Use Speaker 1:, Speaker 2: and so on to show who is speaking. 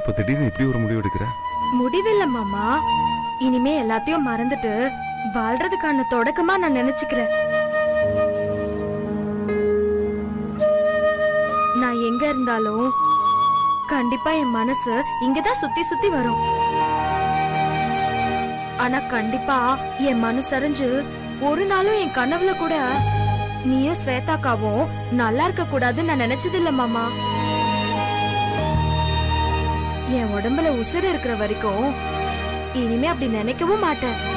Speaker 1: இப்போ திடீர்னு இப்படி ஒரு முடிவு எடுக்கிற
Speaker 2: முடிவில்ல மாமா இனிமே எல்லாத்தையும் மறந்துட்டு வாழ்றதுக்கான தொடக்கமா நான் நினைச்சுக்கிறேன் நான் எங்க இருந்தாலும் கண்டிப்பா என் மனசு இங்கதான் சுத்தி சுத்தி வரும் ஆனா கண்டிப்பா என் மனசறிஞ்சு ஒரு நாளும் என் கனவுல கூட நீயும் ஸ்வேதாக்காவும் நல்லா இருக்க கூடாதுன்னு நான் நினைச்சது இல்ல மாமா என் உடம்புல உசுறு இருக்கிற வரைக்கும் இனிமே அப்படி நினைக்கவும் மாட்டேன்